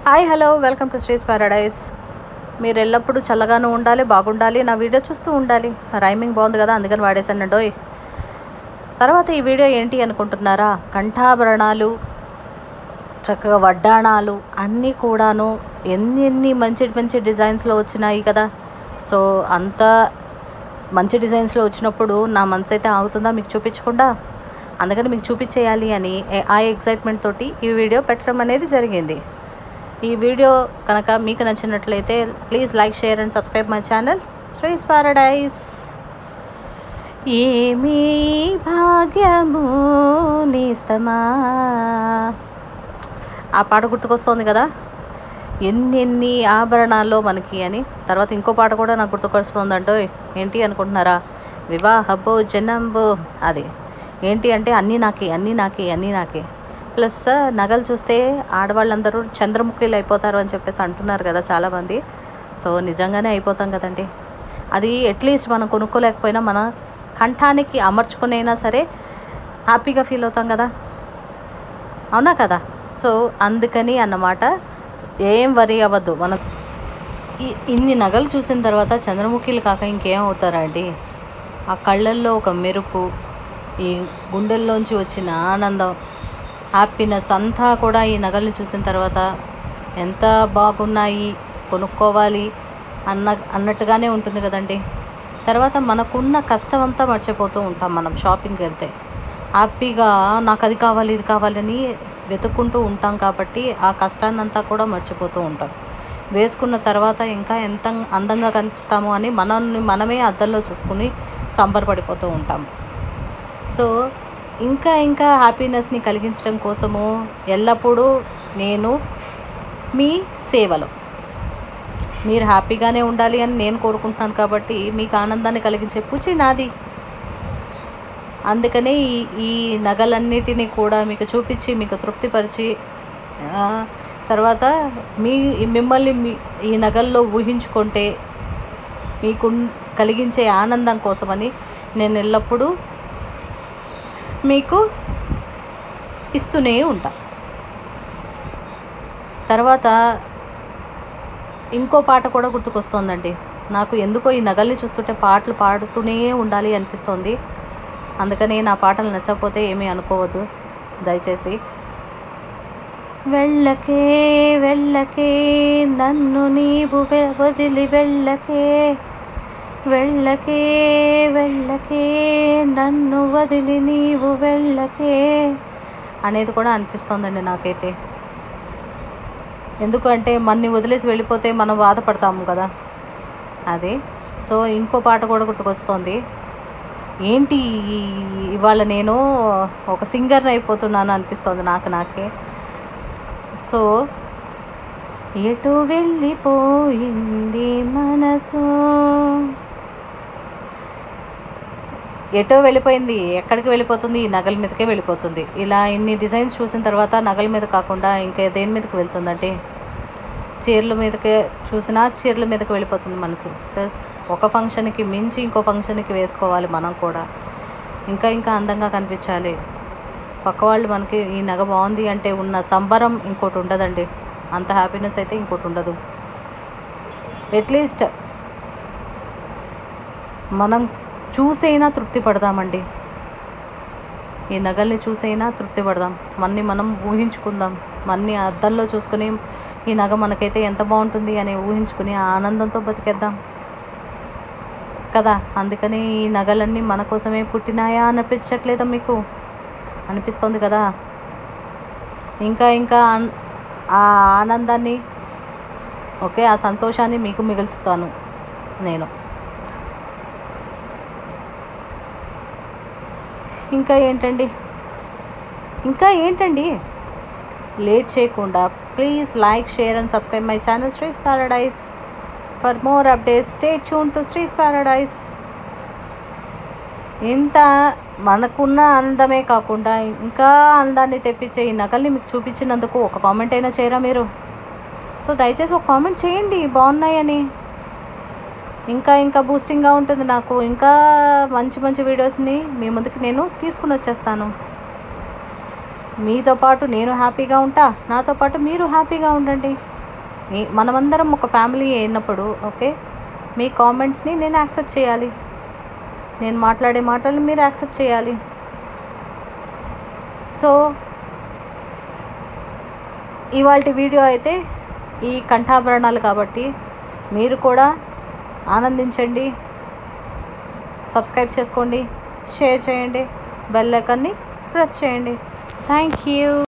hi hello welcome to Sri's paradise మీరు ఎల్లప్పుడూ చల్లగాను ఉండాలి బాగుండాలి నా వీడియో చూస్తూ ఉండాలి రైమింగ్ బాగుంది కదా అందుకని వాడేసానండోయ్ తర్వాత ఈ వీడియో ఏంటి అనుకుంటున్నారా కంఠాభరణాలు చక్కగా వడ్డాణాలు అన్నీ కూడాను ఎన్ని ఎన్ని మంచి మంచి డిజైన్స్లో వచ్చినాయి కదా సో అంత మంచి డిజైన్స్లో వచ్చినప్పుడు నా మనసు అయితే ఆగుతుందా మీకు చూపించకుండా అందుకని మీకు చూపించేయాలి అని ఏ- ఆ ఎగ్జైట్మెంట్ తోటి ఈ వీడియో పెట్టడం అనేది జరిగింది ఈ వీడియో కనుక మీకు నచ్చినట్లయితే please like share and subscribe my channel Sri's paradise ఏమీ భాగ్యము నేస్తమా ఆ పాట గుర్తుకొస్తోంది కదా ఎన్నెన్ని ఆభరణాల్లో మనకి అని తర్వాత ఇంకో పాట కూడా నాకు గుర్తుకొస్తుందంటో ఏంటి అనుకుంటున్నారా వివాహబో జనంబో అది ఏంటి అంటే అన్నీ నాకే అన్నీ నాకే అన్నీ నాకే ప్లస్ నగలు చూస్తే ఆడవాళ్ళందరూ చంద్రముఖిలు అయిపోతారు అని చెప్పేసి అంటున్నారు కదా చాలామంది సో నిజంగానే అయిపోతాం కదండి అది అట్లీస్ట్ మనం కొనుక్కోలేకపోయినా మన కంఠానికి అమర్చుకునైనా సరే హ్యాపీగా ఫీల్ అవుతాం కదా అవునా కదా సో అందుకని అన్నమాట ఏం వరి అవ్వద్దు మనం ఈ- ఇన్ని నగలు చూసిన తర్వాత చంద్రముఖిలు కాక ఇంకేం అవుతారండి ఆ కళ్ళల్లో ఒక మెరుపు ఈ గుండెల్లోంచి వచ్చిన ఆనందం హ్యాపీనెస్ అంతా కూడా ఈ నగల్ని చూసిన తర్వాత ఎంత బాగున్నాయి కొనుక్కోవాలి అన్న అన్నట్టుగానే ఉంటుంది కదండి తర్వాత మనకున్న కష్టం అంతా మర్చిపోతూ ఉంటాం మనం షాపింగ్కి వెళ్తే హ్యాపీగా నాకు అది కావాలి ఇది కావాలని వెతుక్కుంటూ ఉంటాం కాబట్టి ఆ కష్టాన్నంతా కూడా మర్చిపోతూ ఉంటాం వేసుకున్న తర్వాత ఇంకా ఎంత అందంగా కనిపిస్తాము అని మనల్ని మనమే అద్దంలో చూసుకుని సంబరపడిపోతూ ఉంటాం సో ఇంకా ఇంకా హ్యాపీనెస్ని కలిగించడం కోసము ఎల్లప్పుడూ నేను మీ సేవలో మీరు హ్యాపీగానే ఉండాలి అని నేను కోరుకుంటున్నాను కాబట్టి మీకు ఆనందాన్ని కలిగించే పూచి నాది అందుకనే ఈ ఈ నగలన్నిటినీ కూడా మీకు చూపించి మీకు తృప్తిపరిచి ఆ, తర్వాత మీ మిమ్మల్ని మీ ఈ నగల్లో ఊహించుకుంటే మీకు కలిగించే ఆనందం కోసమని నేను ఎల్లప్పుడూ మీకు ఇస్తూనే ఉంటా తర్వాత ఇంకో పాట కూడా గుర్తుకొస్తోందండి నాకు ఎందుకో ఈ నగల్ని చూస్తుంటే పాటలు పాడుతూనే ఉండాలి అనిపిస్తోంది అందుకని నా పాటలు నచ్చకపోతే ఏమీ అనుకోవద్దు దయచేసి వెళ్ళకే వెళ్ళకే నన్ను నీవు వె- వదిలి వెళ్ళకే వెళ్ళకే వెళ్ళకే నన్ను వదిలి నీవు వెళ్ళకే అనేది కూడా అనిపిస్తోందండి నాకైతే ఎందుకంటే మన్ని వదిలేసి వెళ్ళిపోతే మనం బాధపడతాము కదా అది సో ఇంకో పాట కూడా గుర్తుకొస్తోంది ఏంటి ఈ- ఇవాళ నేను ఒక సింగర్ని అయిపోతున్నాను అనిపిస్తోంది నాకు నాకే సో ఎటు వెళ్ళిపోయింది మనసు ఎటో వెళ్ళిపోయింది ఎక్కడికి వెళ్ళిపోతుంది ఈ నగల మీదకే వెళ్ళిపోతుంది ఇలా ఇన్ని డిజైన్స్ చూసిన తర్వాత నగల మీద కాకుండా ఇంకా దేని మీదకి వెళ్తుందంటే చీరల మీదకే చూసినా చీరల మీదకి వెళ్ళిపోతుంది మనసు ప్లస్ ఒక ఫంక్షన్కి మించి ఇంకో ఫంక్షన్కి వేసుకోవాలి మనం కూడా ఇంకా ఇంకా అందంగా కనిపించాలి పక్క వాళ్ళు మనకి ఈ నగ బాగుంది అంటే ఉన్న సంబరం ఇంకోటి ఉండదండి అంత హ్యాపీనెస్ అయితే ఇంకోటి ఉండదు అట్లీస్ట్ మనం చూసైనా తృప్తి పడదామండి ఈ నగల్ని చూసైనా తృప్తి పడదాం మన్ని మనం ఊహించుకుందాం మన్ని అద్దంలో చూసుకుని ఈ నగ మనకైతే ఎంత బాగుంటుంది అని ఊహించుకుని ఆ ఆనందంతో బతికేద్దాం కదా అందుకని ఈ నగలన్నీ మన కోసమే పుట్టినాయా అనిపించట్లేదా మీకు అనిపిస్తుంది కదా ఇంకా ఇంకా ఆన్- ఆ ఆనందాన్ని ఓకే ఆ సంతోషాన్ని మీకు మిగులుస్తాను నేను ఇంకా ఏంటండి ఇంకా ఏంటండి లేట్ చేయకుండా please like share and subscribe my channel Sri's paradise for more updates stay tuned to Sri's paradise ఇంత మనకున్న అందమే కాకుండా ఇంకా అందాన్ని తెప్పించే ఈ నగల్ని మీకు చూపించినందుకు ఒక కామెంట్ అయినా చేయరా మీరు సో దయచేసి ఒక కామెంట్ చేయండి బాగున్నాయని ఇంకా ఇంకా బూస్టింగ్గా ఉంటుంది నాకు ఇంకా మంచి మంచి వీడియోస్ని మీ ముందుకు నేను తీసుకుని వచ్చేస్తాను మీతో పాటు నేను హ్యాపీగా ఉంటా నాతో పాటు మీరు హ్యాపీగా ఉండండి మీ- మనమందరం ఒక ఫ్యామిలీ అయినప్పుడు ఓకే మీ కామెంట్స్ని నేను యాక్సెప్ట్ చేయాలి నేను మాట్లాడే మాటల్ని మీరు యాక్సెప్ట్ చేయాలి సో ఇవాళ వీడియో అయితే ఈ కంఠాభరణాలు కాబట్టి మీరు కూడా ఆనందించండి సబ్స్క్రైబ్ చేసుకోండి షేర్ చేయండి బెల్ ఐకాన్ని ప్రెస్ చేయండి థ్యాంక్ యూ